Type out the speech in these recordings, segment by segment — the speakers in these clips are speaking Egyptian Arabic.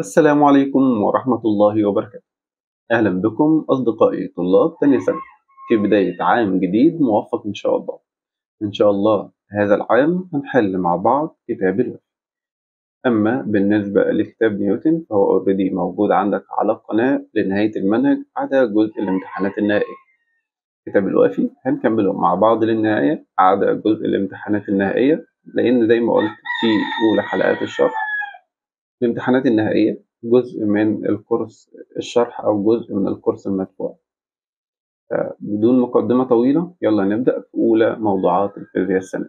السلام عليكم ورحمة الله وبركاته أهلا بكم أصدقائي طلاب تانية سنة في بداية عام جديد موفق إن شاء الله إن شاء الله هذا العام هنحل مع بعض كتاب الوفي أما بالنسبة لكتاب نيوتن فهو اوريدي موجود عندك على القناة لنهاية المنهج عدا جزء الامتحانات النهائية كتاب الوافي هنكمله مع بعض للنهاية عدا جزء الامتحانات النهائية لأن زي ما قلت في أولى حلقات الشرح الامتحانات النهائية جزء من الكورس الشرح أو جزء من الكورس المدفوع بدون مقدمة طويلة يلا نبدأ في أولى موضوعات الفيزياء السنة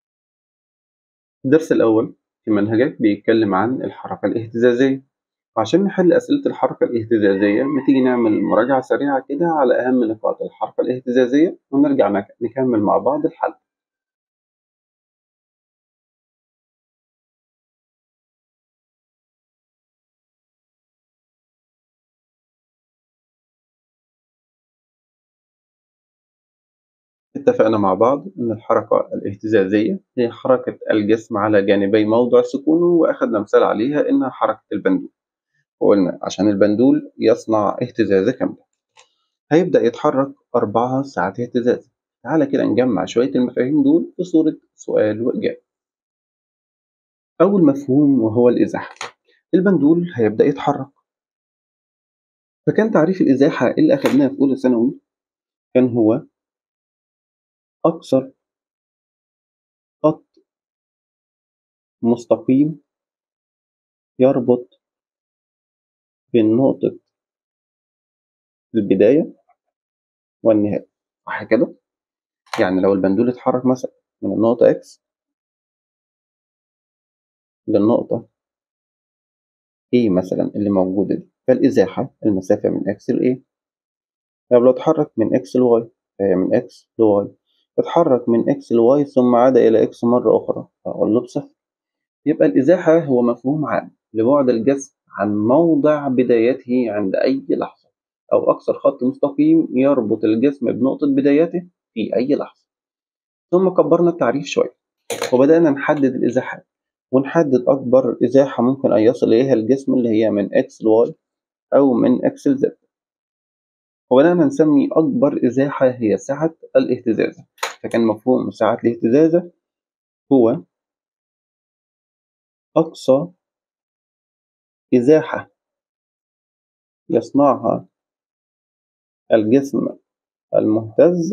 الدرس الأول في منهجك بيتكلم عن الحركة الاهتزازية وعشان نحل أسئلة الحركة الاهتزازية نتيجي نعمل مراجعة سريعة كده على أهم نقاط الحركة الاهتزازية ونرجع نكمل مع بعض الحل اتفقنا مع بعض إن الحركة الاهتزازية هي حركة الجسم على جانبي موضع سكونه وأخذنا مثال عليها إنها حركة البندول وقلنا عشان البندول يصنع اهتزازة كاملة هيبدأ يتحرك أربعة ساعات اهتزاز تعالى كده نجمع شوية المفاهيم دول في صورة سؤال وإجابة أول مفهوم وهو الإزاحة البندول هيبدأ يتحرك فكان تعريف الإزاحة اللي أخدناه في أولى ثانوي كان هو أقصر خط مستقيم يربط بين نقطة البداية والنهاية صح كده؟ يعني لو البندول اتحرك مثلا من النقطة X للنقطة A مثلا اللي موجودة دي فالإزاحة المسافة من X ل A طب لو اتحرك من X ل Y فهي من X ل Y اتحرك من X ل Y ثم عاد إلى X مرة أخرى أقول له بصفر يبقى الإزاحة هو مفهوم عام لبعد الجسم عن موضع بدايته عند أي لحظة أو أقصر خط مستقيم يربط الجسم بنقطة بدايته في أي لحظة ثم كبرنا التعريف شوية وبدأنا نحدد الإزاحات ونحدد أكبر إزاحة ممكن أن يصل إليها الجسم اللي هي من X ل Y أو من X ل Z وبدأنا نسمي أكبر إزاحة هي سعة الاهتزاز فكان مفهوم سعة الاهتزاز هو أقصى إزاحة يصنعها الجسم المهتز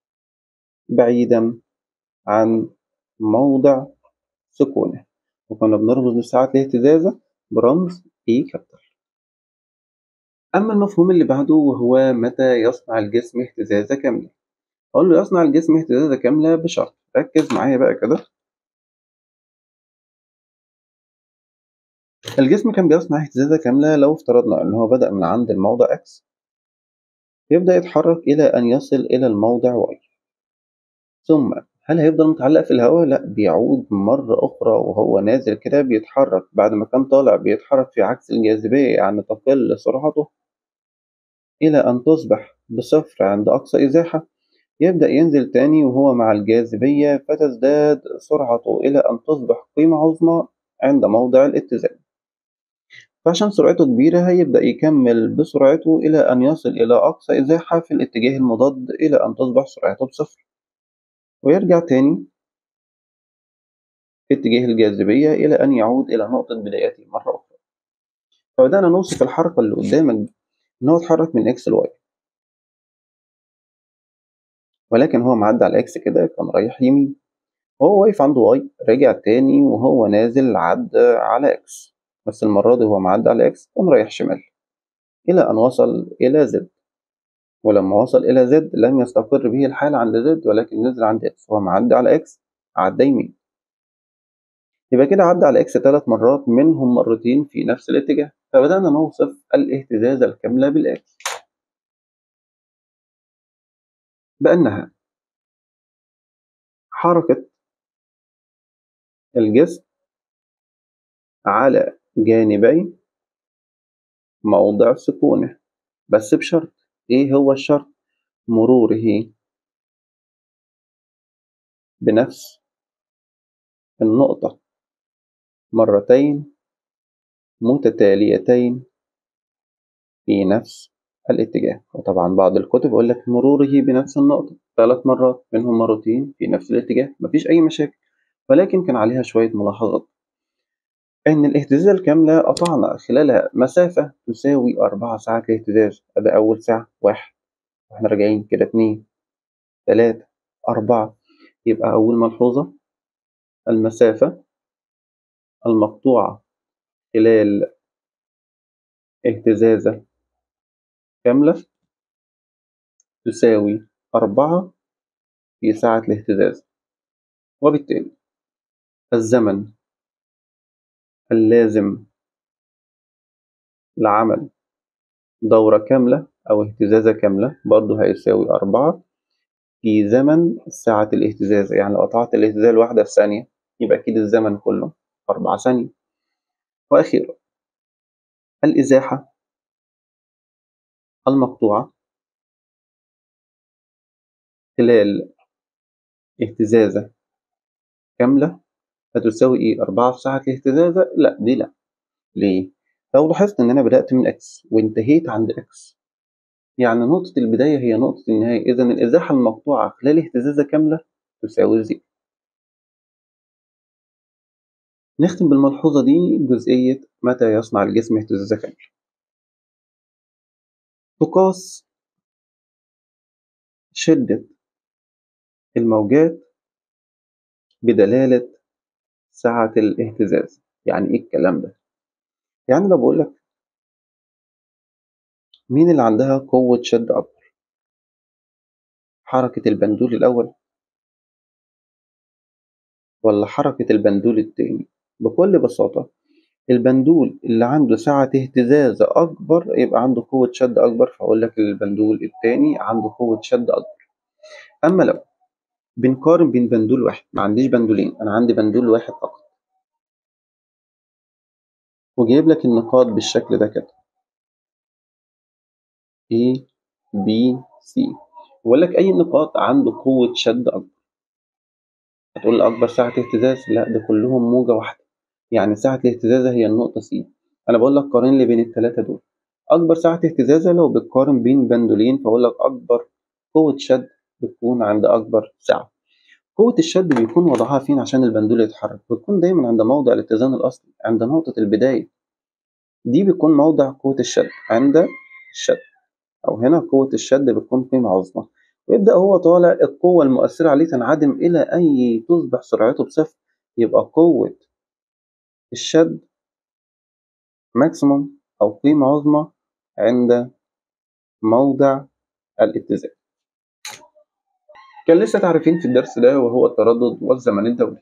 بعيدا عن موضع سكونه وكنا بنرمز لساعة الاهتزاز برمز E كابيتال أما المفهوم اللي بعده وهو متى يصنع الجسم اهتزازة كاملة أقول له يصنع الجسم اهتزازة كاملة بشرط ركز معايا بقى كده الجسم كان بيصنع اهتزازة كاملة لو افترضنا إن هو بدأ من عند الموضع X يبدأ يتحرك إلى أن يصل إلى الموضع Y ثم هل هيفضل متعلق في الهواء؟ لأ بيعود مرة أخرى وهو نازل كده بيتحرك بعد ما كان طالع بيتحرك في عكس الجاذبية يعني تقل سرعته إلى أن تصبح بصفر عند أقصى إزاحة يبدأ ينزل تاني وهو مع الجاذبية فتزداد سرعته إلى أن تصبح قيمة عظمى عند موضع الاتزان فعشان سرعته كبيرة هيبدأ يكمل بسرعته إلى أن يصل إلى أقصى إزاحة في الاتجاه المضاد إلى أن تصبح سرعته بصفر ويرجع تاني في اتجاه الجاذبية إلى أن يعود إلى نقطة بدايته مرة أخرى فبدأنا نوصف الحركة اللي قدامك دي إن هو اتحرك من إكس لواي ولكن هو معدي على إكس كده كان رايح يمين وهو واقف عند واي رجع تاني وهو نازل عدى على إكس بس المرة دي هو معدي على إكس كان رايح شمال إلى أن وصل إلى زد ولما وصل إلى زد لم يستقر به الحال عند زد ولكن نزل عند إكس هو معدي على إكس عدى يمين يبقى كده عدى على إكس ثلاث مرات منهم مرتين في نفس الاتجاه فبدأنا نوصف الاهتزازة الكاملة بالآتي بأنها حركة الجسم على جانبي موضع سكونه بس بشرط إيه هو الشرط؟ مروره بنفس النقطة مرتين متتاليتين في نفس الاتجاه وطبعا بعض الكتب يقول لك مروره بنفس النقطة ثلاث مرات منهم مرتين في نفس الاتجاه مفيش أي مشاكل ولكن كان عليها شوية ملاحظات إن الاهتزازة الكاملة قطعنا خلالها مسافة تساوي أربع ساعات اهتزاز أدي أول ساعة واحد واحنا راجعين كده اتنين تلاتة أربعة يبقى أول ملحوظة المسافة المقطوعة خلال اهتزازة كاملة تساوي أربعة في ساعة الاهتزاز وبالتالي الزمن اللازم لعمل دورة كاملة أو اهتزازة كاملة برضه هيساوي أربعة في زمن ساعة الاهتزاز يعني لو قطعت الاهتزاز الواحدة في ثانية يبقى أكيد الزمن كله أربعة ثانية وأخيرا الإزاحة المقطوعة خلال اهتزازة كاملة هتساوي إيه؟ أربعة في ساعة الاهتزازة؟ لأ دي لأ ليه؟ لو لاحظت إن أنا بدأت من إكس وانتهيت عند إكس يعني نقطة البداية هي نقطة النهاية إذا الإزاحة المقطوعة خلال اهتزازة كاملة تساوي زيرو نختم بالملحوظة دي جزئية متى يصنع الجسم اهتزازة كاملة تقاس شدة الموجات بدلالة سعة الاهتزاز يعني إيه الكلام ده؟ يعني لو بقول لك مين اللي عندها قوة شد أكبر؟ حركة البندول الأول ولا حركة البندول التاني؟ بكل بساطة البندول اللي عنده سعة اهتزاز أكبر يبقى عنده قوة شد أكبر فأقول لك البندول التاني عنده قوة شد أكبر أما لو بنقارن بين بندول واحد ما عنديش بندولين أنا عندي بندول واحد فقط وجايب لك النقاط بالشكل ده كده A B C ويقول لك أي نقاط عنده قوة شد أكبر هتقول لي أكبر سعة اهتزاز لا ده كلهم موجة واحدة يعني سعة الاهتزازة هي النقطة C أنا بقول لك قارن لي بين التلاتة دول أكبر سعة اهتزازة لو بتقارن بين بندولين فأقول لك أكبر قوة شد بتكون عند أكبر سعة قوة الشد بيكون وضعها فين عشان البندول يتحرك بتكون دايما عند موضع الاتزان الأصلي عند نقطة البداية دي بيكون موضع قوة الشد عند الشد أو هنا قوة الشد بتكون قيمة عظمى ويبدأ هو طالع القوة المؤثرة عليه تنعدم إلى أن تصبح سرعته بصفر يبقى قوة الشد ماكسيموم أو قيمة عظمى عند موضع الاتزان كان لسه تعرفين في الدرس ده وهو التردد والزمن الدوري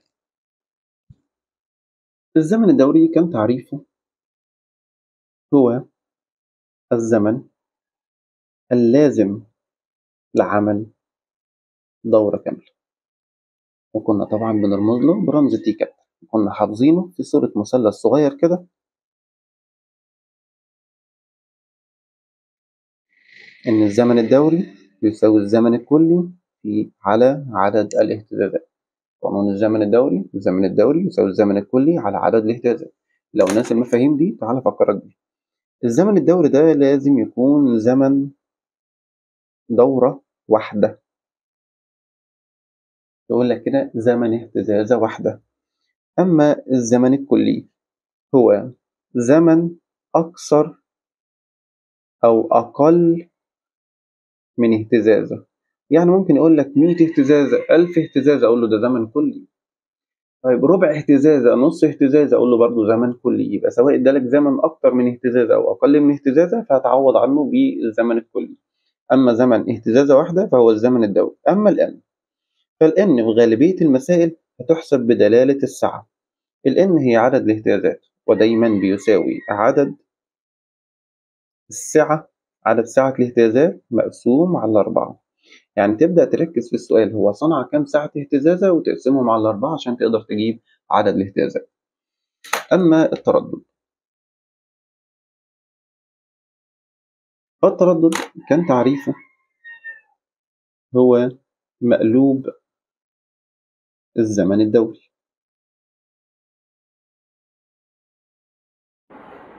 الزمن الدوري كان تعريفه هو الزمن اللازم لعمل دورة كاملة وكنا طبعا بنرمز له برمز تي كابتن كنا حافظينه في صورة مثلث صغير كده إن الزمن الدوري يساوي الزمن الكلي في على عدد الاهتزازات قانون الزمن الدوري الزمن الدوري يساوي الزمن الكلي على عدد الاهتزازات لو ناس المفاهيم دي تعالى أفكرك بيها الزمن الدوري ده لازم يكون زمن دورة واحدة يقول لك كده زمن اهتزازة واحدة أما الزمن الكلي هو زمن أكثر أو أقل من اهتزازة يعني ممكن يقول لك 100 اهتزازة 1000 اهتزازة أقول له ده زمن كلي طيب ربع اهتزازة نص اهتزازة أقول له برضه زمن كلي يبقى سواء ادالك زمن أكتر من اهتزازة أو أقل من اهتزازة فهتعوض عنه بالزمن الكلي أما زمن اهتزازة واحدة فهو الزمن الدوري أما الآن فالإن في غالبية المسائل هتحسب بدلالة السعة الإن هي عدد الاهتزازات ودايما بيساوي عدد السعة عدد سعة الاهتزاز مقسوم على أربعة يعني تبدأ تركز في السؤال هو صنع كم ساعة اهتزازة وتقسمهم على أربعة عشان تقدر تجيب عدد الاهتزازات أما التردد فالتردد كان تعريفه هو مقلوب الزمن الدوري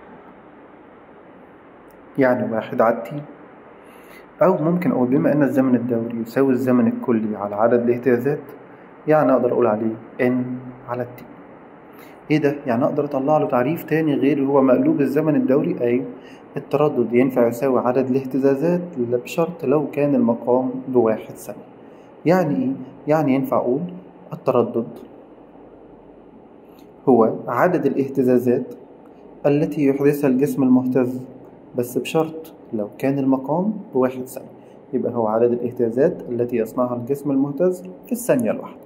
يعني واحد على التي أو ممكن أقول بما أن الزمن الدوري يساوي الزمن الكلي على عدد الاهتزازات يعني أقدر أقول عليه n على التي إيه ده؟ يعني أقدر أطلع له تعريف تاني غير هو مقلوب الزمن الدوري أيوه التردد ينفع يساوي عدد الاهتزازات بشرط لو كان المقام بواحد ثانية يعني إيه؟ يعني ينفع أقول التردد هو عدد الاهتزازات التي يحدثها الجسم المهتز بس بشرط لو كان المقام بواحد ثانية يبقى هو عدد الاهتزازات التي يصنعها الجسم المهتز في الثانية الواحدة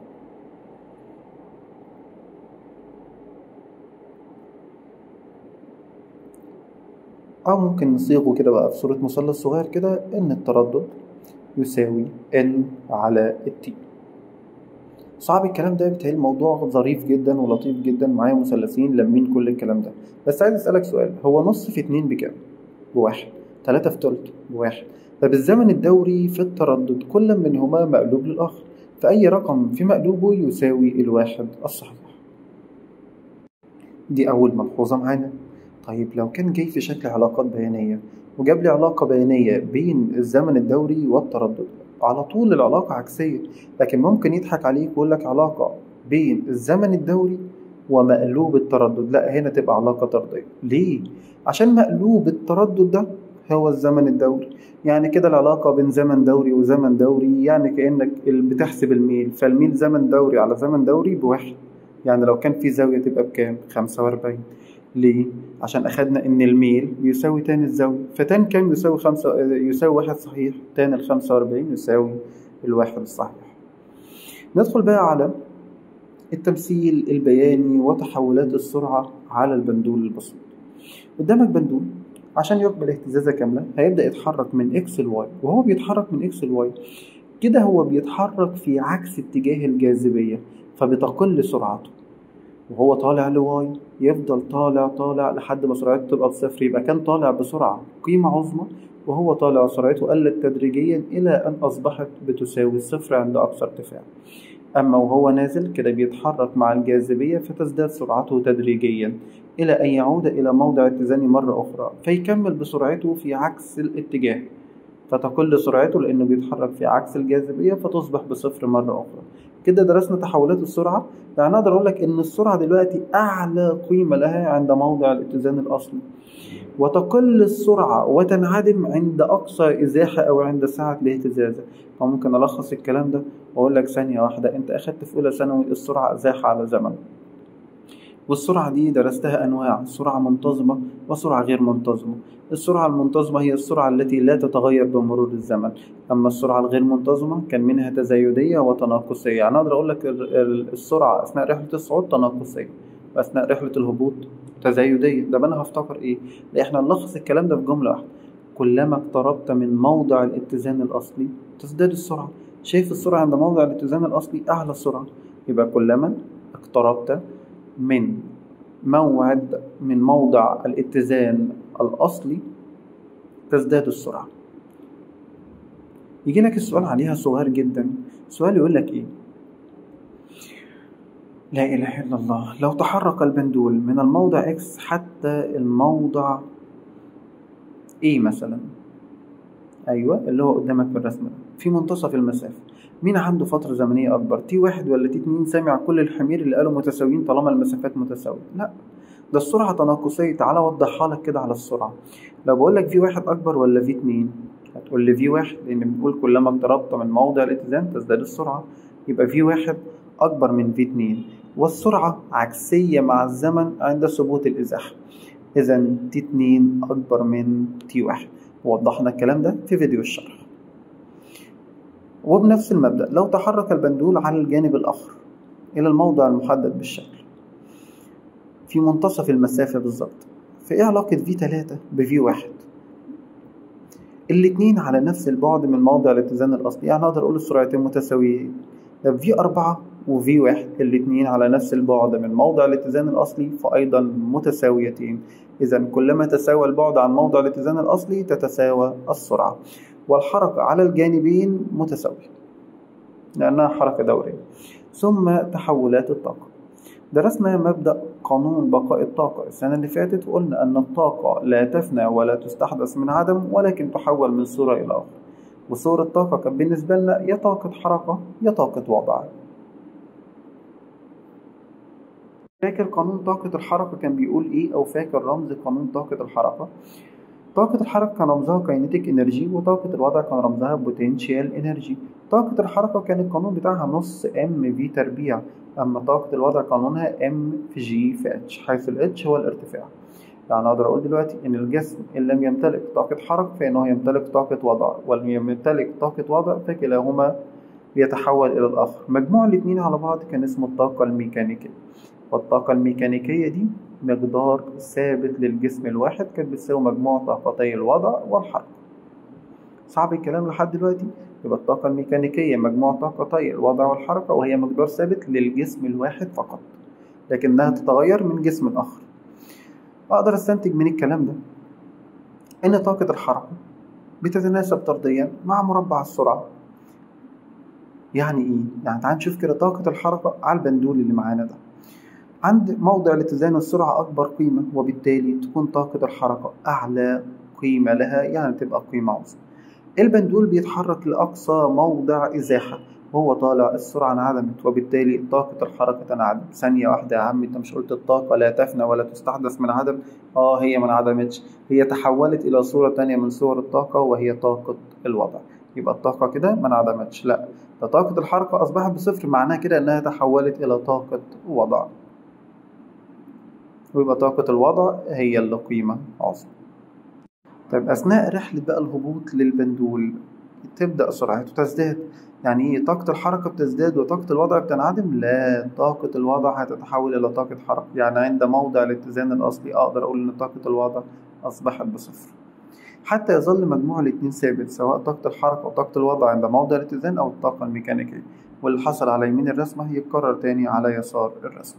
أو ممكن نصيغه كده بقى في صورة مثلث صغير كده إن التردد يساوي N على التي صعب الكلام ده بتهيألي الموضوع ظريف جدا ولطيف جدا معايا مثلثين لامين كل الكلام ده بس عايز أسألك سؤال هو نص في اتنين بكام؟ بواحد تلاتة في تلت بواحد طب الزمن الدوري في التردد كل منهما مقلوب للآخر فأي رقم في مقلوبه يساوي الواحد الصحيح دي أول ملحوظة معانا طيب لو كان جاي في شكل علاقات بيانية وجاب لي علاقة بيانية بين الزمن الدوري والتردد على طول العلاقة عكسية لكن ممكن يضحك عليك ويقول لك علاقة بين الزمن الدوري ومقلوب التردد لا هنا تبقى علاقة طردية ليه؟ عشان مقلوب التردد ده هو الزمن الدوري يعني كده العلاقة بين زمن دوري وزمن دوري يعني كأنك بتحسب الميل فالميل زمن دوري على زمن دوري بواحد يعني لو كان في زاوية تبقى بكام؟ خمسة وأربعين ليه؟ عشان أخدنا إن الميل بيساوي تان الزاوية فتان كام يساوي خمسة يساوي واحد صحيح تان الخمسة وأربعين يساوي الواحد الصحيح ندخل بقى على التمثيل البياني وتحولات السرعة على البندول البسيط قدامك بندول عشان يقبل اهتزازة كاملة هيبدأ يتحرك من إكس لواي وهو بيتحرك من إكس لواي كده هو بيتحرك في عكس اتجاه الجاذبية فبتقل سرعته وهو طالع لواي يفضل طالع طالع لحد ما سرعته تبقى بصفر يبقى كان طالع بسرعة قيمة عظمى وهو طالع سرعته قلت تدريجيا إلى أن أصبحت بتساوي الصفر عند أقصى ارتفاع أما وهو نازل كده بيتحرك مع الجاذبية فتزداد سرعته تدريجيا إلى أن يعود إلى موضع اتزانه مرة أخرى فيكمل بسرعته في عكس الاتجاه فتقل سرعته لأنه بيتحرك في عكس الجاذبية فتصبح بصفر مرة أخرى كده درسنا تحولات السرعة يعني أقدر أقول لك إن السرعة دلوقتي أعلى قيمة لها عند موضع الاتزان الأصلي وتقل السرعة وتنعدم عند أقصى إزاحة أو عند ساعة الاهتزازة فممكن ألخص الكلام ده وأقول لك ثانية واحدة أنت أخدت في أولى ثانوي السرعة إزاحة على زمن والسرعة دي درستها أنواع سرعة منتظمة وسرعة غير منتظمة السرعة المنتظمة هي السرعة التي لا تتغير بمرور الزمن أما السرعة الغير منتظمة كان منها تزايدية وتناقصية يعني أقدر أقول لك السرعة أثناء رحلة الصعود تناقصية وأثناء رحلة الهبوط تزايدية ده أنا هفتكر إيه؟ لا إحنا نلخص الكلام ده في جملة واحدة كلما اقتربت من موضع الاتزان الأصلي تزداد السرعة شايف السرعة عند موضع الاتزان الأصلي أعلى السرعة يبقى كلما اقتربت من موعد من موضع الاتزان الأصلي تزداد السرعة يجي لك السؤال عليها صغير جدا سؤال يقول لك ايه لا إله إلا الله لو تحرك البندول من الموضع إكس حتى الموضع إيه مثلا أيوة اللي هو قدامك في الرسمة في منتصف المسافة مين عنده فترة زمنية أكبر تي واحد ولا تي اتنين سامع كل الحمير اللي قالوا متساويين طالما المسافات متساوية لا ده السرعة تناقصية تعالى أوضحها لك كده على السرعة لو بقول لك في واحد أكبر ولا في اتنين هتقول لي في واحد لأن بنقول كلما اقتربت من موضع الاتزان تزداد السرعة يبقى في واحد أكبر من في اتنين والسرعة عكسية مع الزمن عند ثبوت الإزاحة إذا تي اتنين أكبر من تي واحد وضحنا الكلام ده في فيديو الشرح وبنفس المبدأ لو تحرك البندول على الجانب الآخر إلى الموضع المحدد بالشكل في منتصف المسافة بالظبط فإيه علاقة في تلاتة بفي واحد الاتنين على نفس البعد من موضع الاتزان الأصلي يعني أقدر أقول السرعتين متساويين ده في أربعة وفي واحد الاتنين على نفس البعد من موضع الاتزان الأصلي فأيضا متساويتين إذا كلما تساوى البعد عن موضع الاتزان الأصلي تتساوى السرعة والحركة على الجانبين متساوية لأنها حركة دورية ثم تحولات الطاقة درسنا مبدأ قانون بقاء الطاقة السنة اللي فاتت وقلنا أن الطاقة لا تفنى ولا تستحدث من عدم ولكن تحول من صورة إلى أخرى وصورة الطاقة كانت بالنسبة لنا يا طاقة حركة يا طاقة وضع فاكر قانون طاقة الحركة كان بيقول إيه أو فاكر رمز قانون طاقة الحركة طاقة الحركة كان رمزها كاينيتيك انرجي وطاقة الوضع كان رمزها بوتنشال انرجي طاقة الحركة كان القانون بتاعها نص ام في تربيع أما طاقة الوضع قانونها ام في جي في اتش حيث الاتش هو الارتفاع يعني أقدر أقول دلوقتي إن الجسم إن لم يمتلك طاقة حركة فإنه يمتلك طاقة وضع ولم يمتلك طاقة وضع فكلاهما يتحول إلى الآخر مجموع الاتنين على بعض كان اسمه الطاقة الميكانيكية والطاقة الميكانيكية دي مقدار ثابت للجسم الواحد كانت بتساوي مجموع طاقتي الوضع والحركة صعب الكلام لحد دلوقتي يبقى الطاقة الميكانيكية مجموع طاقتي الوضع والحركة وهي مقدار ثابت للجسم الواحد فقط لكنها تتغير من جسم آخر أقدر أستنتج من الكلام ده إن طاقة الحركة بتتناسب طرديا مع مربع السرعة يعني إيه؟ يعني تعال نشوف كده طاقة الحركة على البندول اللي معانا ده عند موضع الاتزان السرعة أكبر قيمة وبالتالي تكون طاقة الحركة أعلى قيمة لها يعني تبقى قيمة عظمى البندول بيتحرك لأقصى موضع إزاحة وهو طالع السرعة انعدمت وبالتالي طاقة الحركة تنعدم ثانية واحدة يا عم انت مش قلت الطاقة لا تفنى ولا تستحدث من عدم اه هي ما انعدمتش هي تحولت إلى صورة تانية من صور الطاقة وهي طاقة الوضع يبقى الطاقة كده ما انعدمتش لا ده طاقة الحركة أصبحت بصفر معناها كده إنها تحولت إلى طاقة وضع ويبقى طاقة الوضع هي اللي قيمة عظمى طيب أثناء رحلة بقى الهبوط للبندول تبدأ سرعته تزداد يعني إيه طاقة الحركة بتزداد وطاقة الوضع بتنعدم؟ لا طاقة الوضع هتتحول إلى طاقة حركة يعني عند موضع الاتزان الأصلي أقدر أقول إن طاقة الوضع أصبحت بصفر حتى يظل مجموع الاتنين ثابت سواء طاقة الحركة وطاقة الوضع عند موضع الاتزان أو الطاقة الميكانيكية واللي حصل على يمين الرسمة يتكرر تاني على يسار الرسمة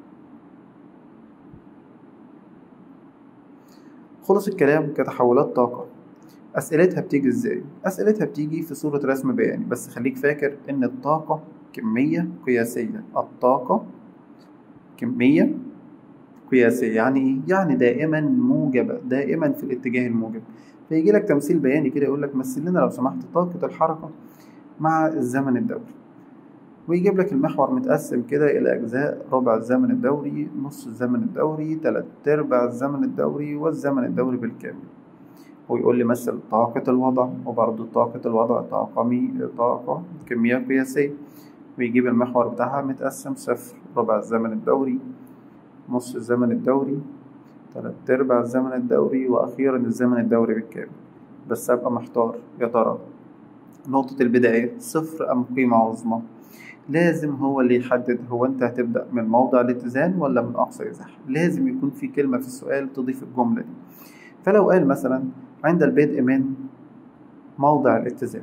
خلص الكلام كتحولات طاقة أسئلتها بتيجي إزاي؟ أسئلتها بتيجي في صورة رسم بياني بس خليك فاكر إن الطاقة كمية قياسية الطاقة كمية قياسية يعني إيه؟ يعني دائما موجبة دائما في الاتجاه الموجب فيجي لك تمثيل بياني كده يقول لك مثل لنا لو سمحت طاقة الحركة مع الزمن الدوري ويجيب لك المحور متقسم كده إلى أجزاء ربع الزمن الدوري نص الزمن الدوري تلات أرباع الزمن الدوري والزمن الدوري بالكامل ويقول لي مثل طاقة الوضع وبرضه طاقة الوضع طاقة مي طاقة كمية قياسية ويجيب المحور بتاعها متقسم صفر ربع الزمن الدوري نص الزمن الدوري تلات أرباع الزمن الدوري وأخيرا الزمن الدوري بالكامل بس أبقى محتار يا ترى نقطة البداية صفر أم قيمة عظمى لازم هو اللي يحدد هو أنت هتبدأ من موضع الاتزان ولا من أقصى إزاحة لازم يكون في كلمة في السؤال تضيف الجملة دي فلو قال مثلا عند البدء من موضع الاتزان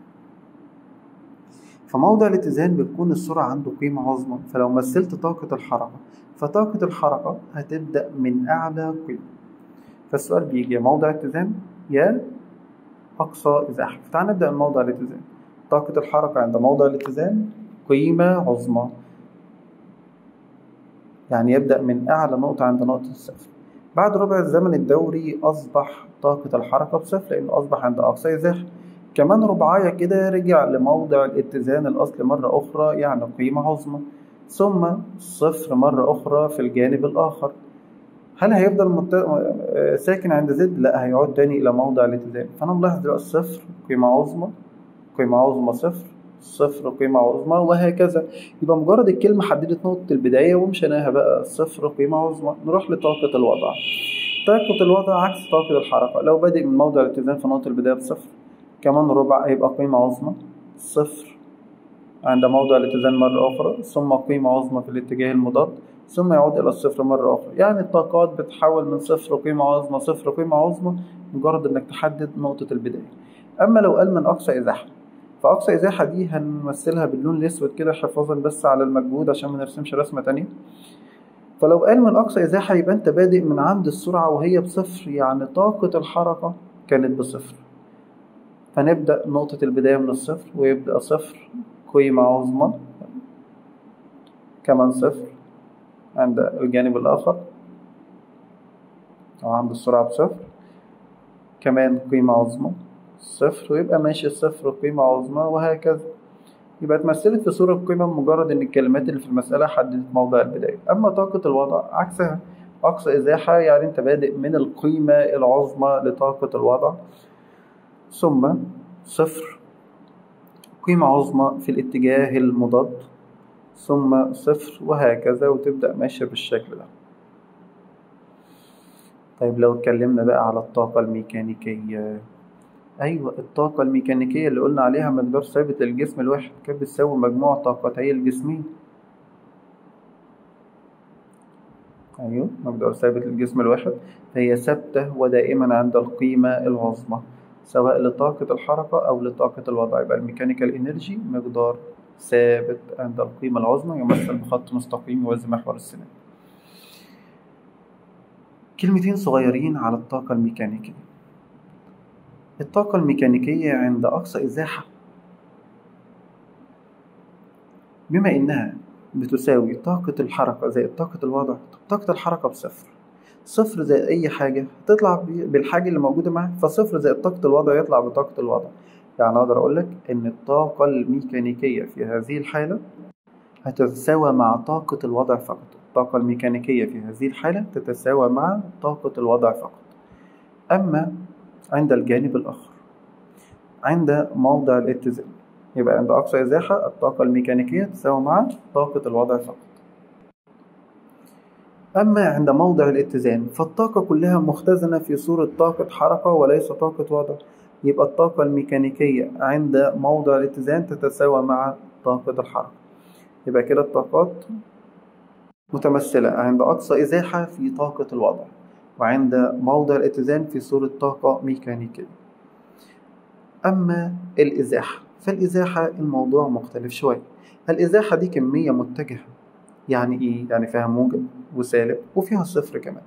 فموضع الاتزان بتكون السرعة عنده قيمة عظمى فلو مثلت طاقة الحركة فطاقة الحركة هتبدأ من أعلى قيمة فالسؤال بيجي يا موضع اتزان يا أقصى إزاحة فتعال نبدأ من موضع الاتزان طاقة الحركة عند موضع الاتزان قيمة عظمى يعني يبدأ من أعلى نقطة عند نقطة الصفر بعد ربع الزمن الدوري أصبح طاقة الحركة بصفر لأنه أصبح عند أقصى إزاحة كمان ربعاية كده رجع لموضع الاتزان الأصلي مرة أخرى يعني قيمة عظمى ثم صفر مرة أخرى في الجانب الآخر هل هيفضل مت... ساكن عند زد؟ لا هيعود تاني إلى موضع الاتزان فأنا ملاحظ دلوقتي صفر قيمة عظمى قيمة عظمى صفر صفر قيمة عظمى وهكذا يبقى مجرد الكلمة حددت نقطة البداية ومشيناها بقى صفر قيمة عظمى نروح لطاقة الوضع طاقة الوضع عكس طاقة الحركة لو بادئ من موضع الاتزان في نقطة البداية بصفر كمان ربع هيبقى قيمة عظمى صفر عند موضع الاتزان مرة أخرى ثم قيمة عظمى في الاتجاه المضاد ثم يعود إلى الصفر مرة أخرى يعني الطاقات بتحول من صفر قيمة عظمى صفر قيمة عظمى مجرد إنك تحدد نقطة البداية أما لو قال من أقصى إزاحة فأقصى إزاحة دي هنمثلها باللون الأسود كده حفاظا بس على المجهود عشان ما نرسمش رسمة تانية فلو قال من أقصى إزاحة يبقى أنت بادئ من عند السرعة وهي بصفر يعني طاقة الحركة كانت بصفر فنبدأ نقطة البداية من الصفر ويبدأ صفر قيمة عظمى كمان صفر عند الجانب الآخر أو عند السرعة بصفر كمان قيمة عظمى صفر ويبقى ماشي الصفر قيمة عظمى وهكذا يبقى اتمثلت في صورة قيمة بمجرد إن الكلمات اللي في المسألة حددت موضع البداية أما طاقة الوضع عكسها أقصى إزاحة يعني أنت بادئ من القيمة العظمى لطاقة الوضع ثم صفر قيمة عظمى في الاتجاه المضاد ثم صفر وهكذا وتبدأ ماشية بالشكل ده طيب لو اتكلمنا بقى على الطاقة الميكانيكية أيوة الطاقة الميكانيكية اللي قلنا عليها مقدار ثابت للجسم الواحد كانت بتساوي مجموع طاقتي الجسمين أيوة مقدار ثابت للجسم الواحد فهي ثابتة ودائما عند القيمة العظمى سواء لطاقة الحركة أو لطاقة الوضع يبقى الميكانيكال إنرجي مقدار ثابت عند القيمة العظمى يمثل بخط مستقيم يوازي محور السنان كلمتين صغيرين على الطاقة الميكانيكية الطاقة الميكانيكية عند أقصى إزاحة بما إنها بتساوي طاقة الحركة زائد طاقة الوضع طاقة الحركة بصفر صفر زائد أي حاجة تطلع بالحاجة اللي موجودة معاك فصفر زائد طاقة الوضع يطلع بطاقة الوضع يعني أقدر أقول لك إن الطاقة الميكانيكية في هذه الحالة هتتساوى مع طاقة الوضع فقط الطاقة الميكانيكية في هذه الحالة تتساوى مع طاقة الوضع فقط أما عند الجانب الآخر عند موضع الاتزان يبقى عند أقصى إزاحة الطاقة الميكانيكية تساوي مع طاقة الوضع فقط أما عند موضع الاتزان فالطاقة كلها مختزنة في صورة طاقة حركة وليس طاقة وضع يبقى الطاقة الميكانيكية عند موضع الاتزان تتساوى مع طاقة الحركة يبقى كده الطاقات متمثلة عند أقصى إزاحة في طاقة الوضع وعند موضع الاتزان في صورة طاقة ميكانيكية أما الإزاحة فالإزاحة الموضوع مختلف شوية الإزاحة دي كمية متجهة يعني إيه؟ يعني فيها موجب وسالب وفيها صفر كمان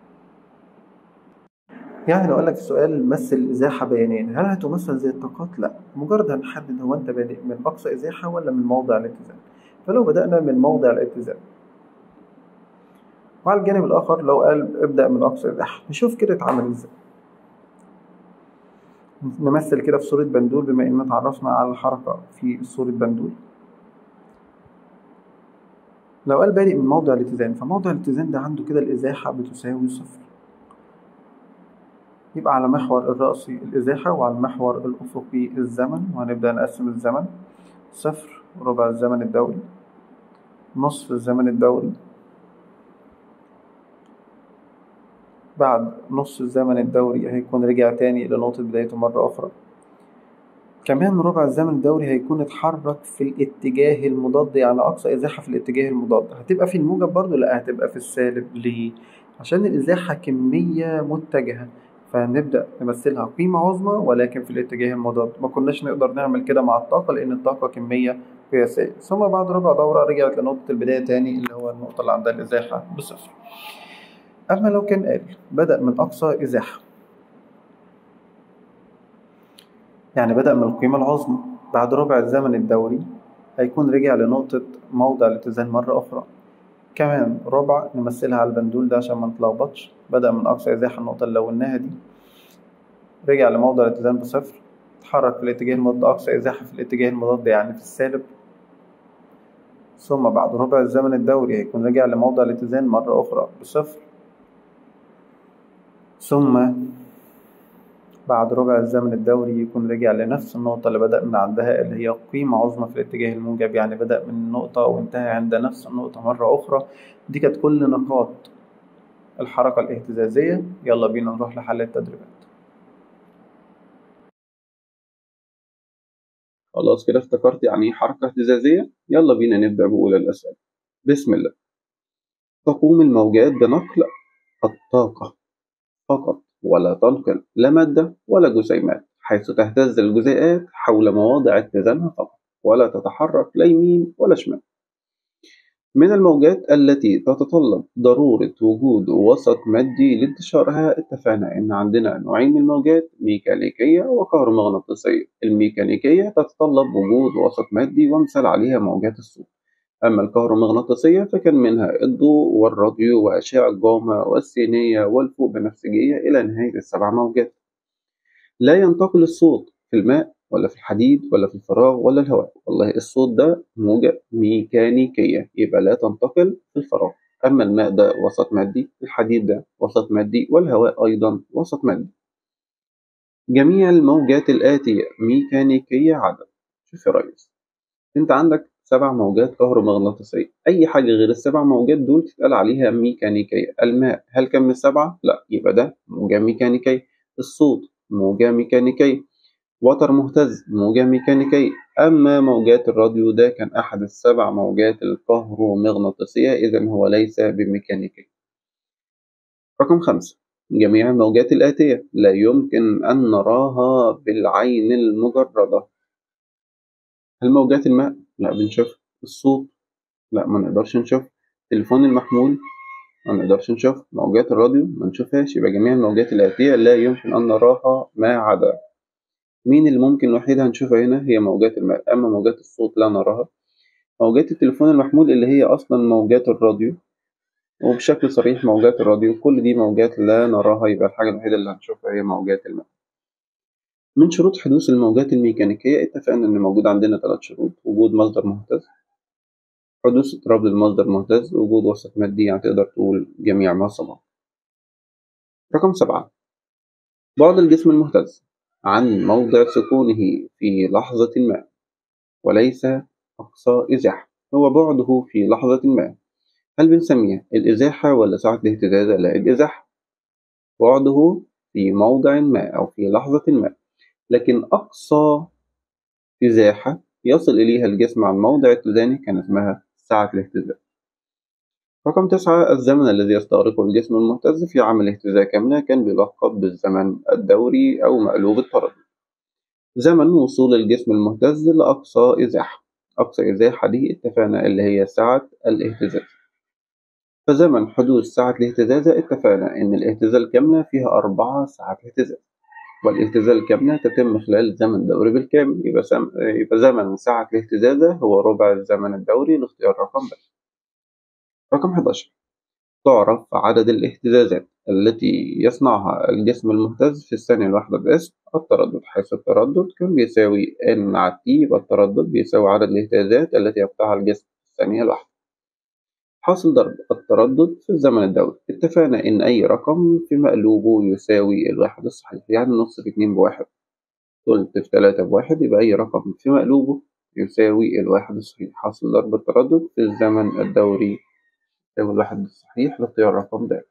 يعني لو قال لك السؤال مثل إزاحة بيانين هل هتمثل زي الطاقات؟ لا مجرد هنحدد هو أنت بادئ من أقصى إزاحة ولا من موضع الاتزان فلو بدأنا من موضع الاتزان وعلى الجانب الآخر لو قال ابدأ من أقصى إزاحة نشوف كده اتعمل إزاي نمثل كده في صورة بندول بما إننا اتعرفنا على الحركة في صورة بندول لو قال بادئ من موضع الاتزان فموضع الاتزان ده عنده كده الإزاحة بتساوي صفر يبقى على محور الرأسي الإزاحة وعلى المحور الأفقي الزمن وهنبدأ نقسم الزمن صفر ربع الزمن الدوري نصف الزمن الدوري بعد نص الزمن الدوري هيكون رجع تاني لنقطة بدايته مرة أخرى كمان ربع الزمن الدوري هيكون اتحرك في الاتجاه المضاد يعني أقصى إزاحة في الاتجاه المضاد هتبقى في الموجب برضه لأ هتبقى في السالب ليه؟ عشان الإزاحة كمية متجهة فنبدأ نمثلها قيمة عظمى ولكن في الاتجاه المضاد ما كناش نقدر نعمل كده مع الطاقة لأن الطاقة كمية قياسية ثم بعد ربع دورة رجعت لنقطة البداية تاني اللي هو النقطة اللي عندها الإزاحة بصفر أما لو كان قال بدأ من أقصى إزاحة يعني بدأ من القيمة العظمى بعد ربع الزمن الدوري هيكون رجع لنقطة موضع الاتزان مرة أخرى كمان ربع نمثلها على البندول ده عشان ما نتلخبطش بدأ من أقصى إزاحة النقطة اللي لوناها دي رجع لموضع الاتزان بصفر اتحرك في الاتجاه المضاد أقصى إزاحة في الاتجاه المضاد يعني في السالب ثم بعد ربع الزمن الدوري هيكون رجع لموضع الاتزان مرة أخرى بصفر ثم بعد ربع الزمن الدوري يكون رجع لنفس النقطة اللي بدأ من عندها اللي هي قيمة عظمى في الاتجاه الموجب يعني بدأ من النقطة وانتهى عند نفس النقطة مرة أخرى دي كانت كل نقاط الحركة الاهتزازية يلا بينا نروح لحل التدريبات خلاص كده افتكرت يعني ايه حركة اهتزازية يلا بينا نبدأ بأولى الأسئلة بسم الله تقوم الموجات بنقل الطاقة فقط ولا تنقل لا مادة ولا جسيمات حيث تهتز الجزيئات حول مواضع اتزانها فقط ولا تتحرك لا يمين ولا شمال من الموجات التي تتطلب ضرورة وجود وسط مادي لانتشارها اتفقنا إن عندنا نوعين من الموجات ميكانيكية وكهرومغناطيسية الميكانيكية تتطلب وجود وسط مادي ومثال عليها موجات الصوت أما الكهرومغناطيسية فكان منها الضوء والراديو وأشعة الجاما والسينية والفوق بنفسجية إلى نهاية السبع موجات لا ينتقل الصوت في الماء ولا في الحديد ولا في الفراغ ولا الهواء والله الصوت ده موجة ميكانيكية يبقى لا تنتقل في الفراغ أما الماء ده وسط مادي الحديد ده وسط مادي والهواء أيضا وسط مادي جميع الموجات الآتية ميكانيكية عدد شوف يا ريس أنت عندك سبع موجات كهرومغناطيسية أي حاجة غير السبع موجات دول تتقال عليها ميكانيكية الماء هل كان من السبعة؟ لا يبقى ده موجة ميكانيكية الصوت موجة ميكانيكية وتر مهتز موجة ميكانيكية أما موجات الراديو ده كان أحد السبع موجات الكهرومغناطيسية إذا هو ليس بميكانيكي رقم خمسة جميع الموجات الآتية لا يمكن أن نراها بالعين المجردة هل موجات الماء؟ لا بنشوف الصوت لا ما نقدرش نشوف التليفون المحمول ما نقدرش نشوف موجات الراديو ما نشوفهاش يبقى جميع الموجات الآتية لا يمكن أن نراها ما عدا مين اللي ممكن الوحيدة هنشوفها هنا هي موجات الماء أما موجات الصوت لا نراها موجات التليفون المحمول اللي هي أصلا موجات الراديو وبشكل صريح موجات الراديو كل دي موجات لا نراها يبقى الحاجة الوحيدة اللي هنشوفها هي موجات الماء من شروط حدوث الموجات الميكانيكية اتفقنا إن موجود عندنا ثلاث شروط وجود مصدر مهتز حدوث اضطراب للمصدر المهتز وجود وسط مادي يعني تقدر تقول جميع ما سبق رقم سبعة بعد الجسم المهتز عن موضع سكونه في لحظة ما وليس أقصى إزاحة هو بعده في لحظة ما هل بنسميها الإزاحة ولا ساعة الاهتزاز؟ لا الإزاحة بعده في موضع ما أو في لحظة ما لكن أقصى إزاحة يصل إليها الجسم عن موضع اتزانه كان اسمها ساعة الاهتزاز رقم تسعة الزمن الذي يستغرقه الجسم المهتز في عمل اهتزاز كاملة كان بيلقب بالزمن الدوري أو مقلوب التردد زمن وصول الجسم المهتز لأقصى إزاحة أقصى إزاحة دي اتفقنا اللي هي ساعة الاهتزاز فزمن حدوث ساعة الاهتزاز اتفقنا إن الاهتزاز الكاملة فيها أربعة ساعات اهتزاز والاهتزاز الكاملة تتم خلال الزمن الدوري بالكامل يبقى, سم... يبقى زمن ساعة الاهتزاز هو ربع الزمن الدوري لاختيار رقم ب رقم 11 تعرف عدد الاهتزازات التي يصنعها الجسم المهتز في الثانية الواحدة باسم التردد حيث التردد كان بيساوي n على t يبقى التردد بيساوي عدد الاهتزازات التي يقطعها الجسم في الثانية الواحدة حاصل ضرب التردد في الزمن الدوري اتفقنا إن أي رقم في مقلوبه يساوي الواحد الصحيح يعني نص في اتنين بواحد تلت في تلاتة بواحد يبقى أي رقم في مقلوبه يساوي الواحد الصحيح حاصل ضرب التردد في الزمن الدوري يساوي الواحد الصحيح لاختيار رقم د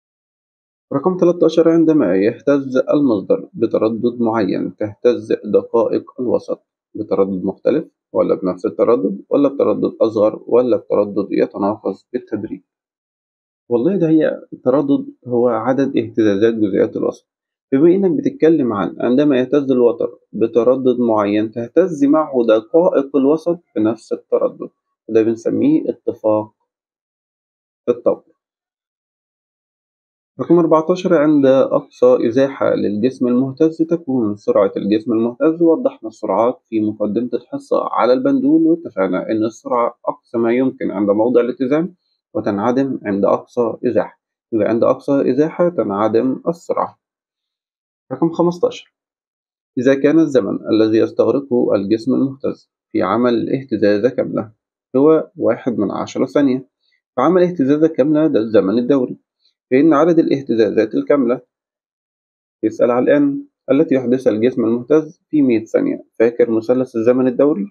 رقم 13 عندما يهتز المصدر بتردد معين تهتز دقائق الوسط بتردد مختلف ولا بنفس التردد ولا بتردد أصغر ولا بتردد يتناقص بالتدريج والله ده هي التردد هو عدد اهتزازات جزيئات الوسط بما إنك بتتكلم عن عندما يهتز الوتر بتردد معين تهتز معه دقائق الوسط بنفس التردد وده بنسميه اتفاق الطول رقم 14 عند أقصى إزاحة للجسم المهتز تكون سرعة الجسم المهتز وضحنا السرعات في مقدمة الحصة على البندول واتفقنا إن السرعة أقصى ما يمكن عند موضع الاتزان وتنعدم عند أقصى إزاحة يبقى عند أقصى إزاحة تنعدم السرعة رقم 15 إذا كان الزمن الذي يستغرقه الجسم المهتز في عمل اهتزازة كاملة هو واحد من عشرة ثانية فعمل اهتزازة كاملة ده الزمن الدوري فإن عدد الاهتزازات الكاملة يسأل على n التي يحدثها الجسم المهتز في 100 ثانية فاكر مثلث الزمن الدوري؟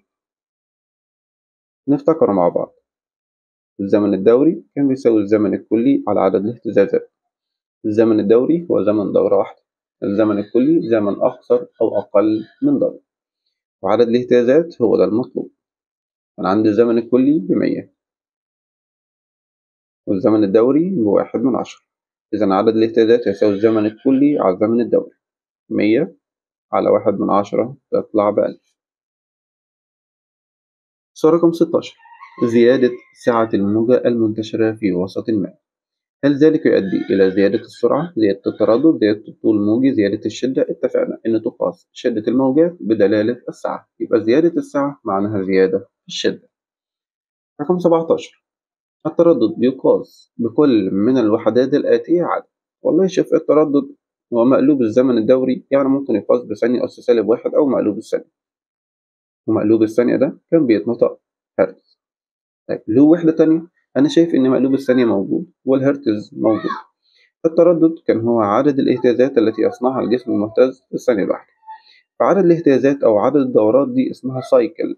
نفتكره مع بعض الزمن الدوري كان بيساوي الزمن الكلي على عدد الاهتزازات الزمن الدوري هو زمن دورة واحدة الزمن الكلي زمن أقصر أو أقل من دورة وعدد الاهتزازات هو ده المطلوب أنا عندي الزمن الكلي بمية والزمن الدوري بواحد من عشرة إذا عدد الاهتزازات يساوي الزمن الكلي على الزمن الدوري مية على واحد من عشرة تطلع بألف سؤال رقم ستاشر زيادة سعة الموجة المنتشرة في وسط ما هل ذلك يؤدي إلى زيادة السرعة، زيادة التردد، زيادة الطول الموجي، زيادة الشدة؟ اتفقنا إن تقاس شدة الموجات بدلالة السعة، يبقى زيادة السعة معناها زيادة في الشدة. رقم 17 التردد يقاس بكل من الوحدات الآتية عدد والله شوف التردد هو مقلوب الزمن الدوري يعني ممكن يقاس بثانية أس سالب واحد أو مقلوب الثانية ومقلوب الثانية ده كان بيتنطق هرتز طيب له وحدة تانية أنا شايف إن مقلوب الثانية موجود والهرتز موجود التردد كان هو عدد الاهتزازات التي يصنعها الجسم المهتز في الثانية الواحدة فعدد الاهتزازات أو عدد الدورات دي اسمها سايكل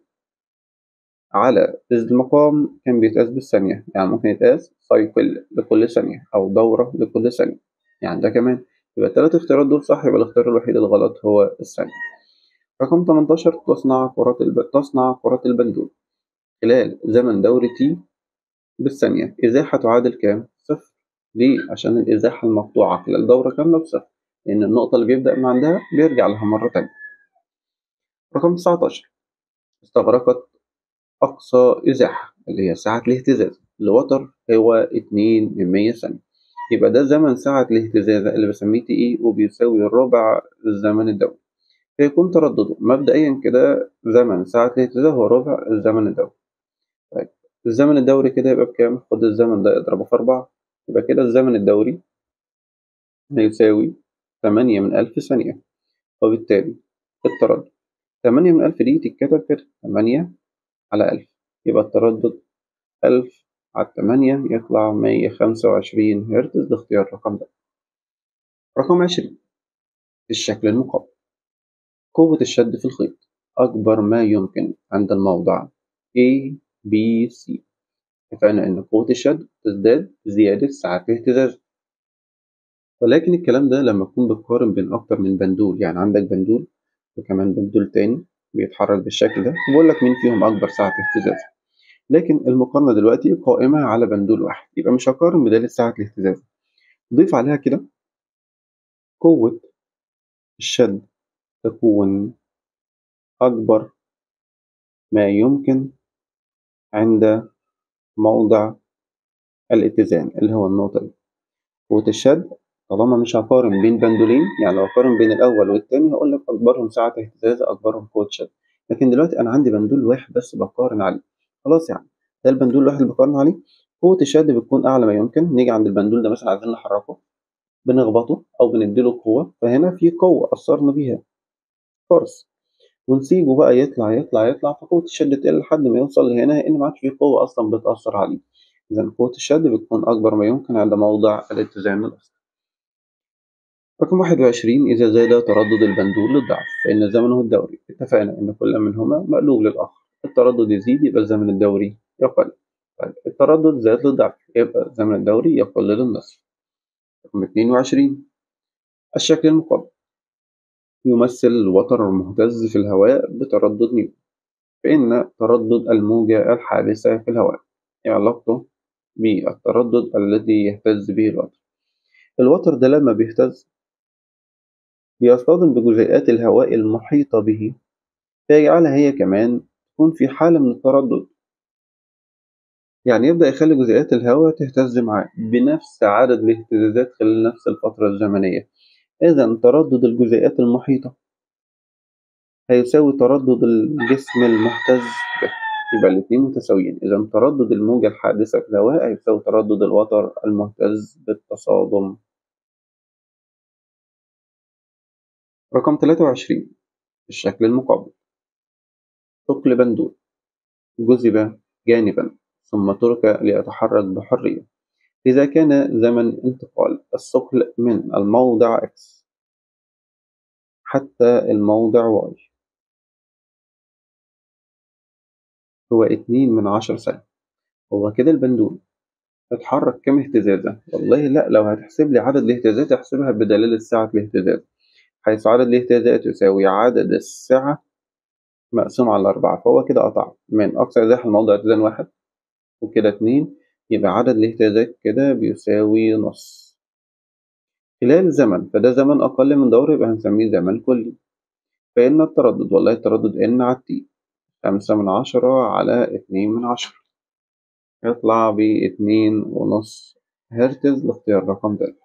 على المقام كان بيتقاس بالثانية يعني ممكن يتقاس سايكل لكل ثانية أو دورة لكل ثانية يعني ده كمان يبقى التلات اختيارات دول صح يبقى الاختيار الوحيد الغلط هو الثانية رقم 18 تصنع كرات الب... تصنع كرات البندول خلال زمن دوري تي بالثانية إزاحة تعادل كام؟ صفر ليه؟ عشان الإزاحة المقطوعة خلال دورة كاملة بصفر لأن النقطة اللي بيبدأ من عندها بيرجع لها مرة تانية رقم 19 استغرقت أقصى إزاحة اللي هي ساعة الاهتزاز لوتر هو اتنين من مية ثانية يبقى ده زمن ساعة الاهتزاز اللي بسميه تي إي وبيساوي ربع الزمن الدوري فيكون تردده مبدئيا كده زمن ساعة الاهتزاز هو ربع الزمن الدوري طيب الزمن الدوري كده يبقى بكام؟ خد الزمن ده اضربه في أربعة يبقى كده الزمن الدوري هيساوي تمانية من ألف ثانية وبالتالي التردد تمانية من ألف دي تتكتب كده تمانية على ألف يبقى التردد ألف على التمانية يطلع مية خمسة وعشرين هرتز لاختيار الرقم ده رقم عشرين في الشكل المقابل قوة الشد في الخيط أكبر ما يمكن عند الموضع A B C اتفقنا إن قوة الشد تزداد بزيادة ساعات الاهتزاز ولكن الكلام ده لما تكون بتقارن بين أكتر من بندول يعني عندك بندول وكمان بندول تاني بيتحرك بالشكل ده وبقول لك مين فيهم أكبر ساعة اهتزاز لكن المقارنة دلوقتي قائمة على بندول واحد يبقى مش هقارن بدالة ساعة الاهتزاز ضيف عليها كده قوة الشد تكون أكبر ما يمكن عند موضع الاتزان اللي هو النقطة دي قوة الشد طالما مش هقارن بين بندولين يعني لو أقارن بين الأول والتاني هقول لك أكبرهم ساعة اهتزاز أكبرهم قوة شد لكن دلوقتي أنا عندي بندول واحد بس بقارن عليه خلاص يعني ده البندول الواحد اللي بقارن عليه قوة الشد بتكون أعلى ما يمكن نيجي عند البندول ده مثلا عايزين نحركه بنخبطه أو بنديله قوة فهنا في قوة أثرنا بيها فورس ونسيبه بقى يطلع يطلع يطلع فقوة الشد تقل لحد ما يوصل لهنا لأن ما عادش فيه قوة أصلا بتأثر عليه إذا قوة الشد بتكون أكبر ما يمكن عند موضع الاتزان الأصلي رقم واحد وعشرين إذا زاد تردد البندول للضعف فإن زمنه الدوري اتفقنا إن كل منهما مقلوب للآخر التردد يزيد يبقى الزمن الدوري يقل طيب التردد زاد للضعف يبقى الزمن الدوري يقل للنصف رقم اتنين وعشرين الشكل المقابل يمثل الوتر المهتز في الهواء بتردد نيوتن فإن تردد الموجة الحادثة في الهواء علاقته بالتردد الذي يهتز به الوتر الوتر ده لما بيهتز بيصطدم بجزيئات الهواء المحيطة به فيجعلها هي كمان تكون في حالة من التردد يعني يبدأ يخلي جزيئات الهواء تهتز معاه بنفس عدد الاهتزازات خلال نفس الفترة الزمنية إذا تردد الجزيئات المحيطة هيساوي تردد الجسم المهتز به يبقى الاتنين متساويين إذا تردد الموجة الحادثة في الهواء هيساوي تردد الوتر المهتز بالتصادم رقم 23 الشكل المقابل ثقل بندول جذب جانبا ثم ترك ليتحرك بحرية إذا كان زمن انتقال الثقل من الموضع X حتى الموضع Y هو اتنين من عشر ثانية هو كده البندول اتحرك كام اهتزازة؟ والله لا لو هتحسب لي عدد الاهتزازات احسبها بدلالة سعة الاهتزاز حيث عدد الاهتزازات يساوي عدد السعة مقسوم على أربعة فهو كده قطع من أقصى إزاحة لموضع اتزان واحد وكده اتنين يبقى عدد الاهتزازات كده بيساوي نص خلال زمن فده زمن أقل من دورة يبقى هنسميه زمن كلي فإن التردد والله التردد إن على التي خمسة من عشرة على اتنين من عشرة يطلع باتنين ونص هرتز لاختيار رقم ده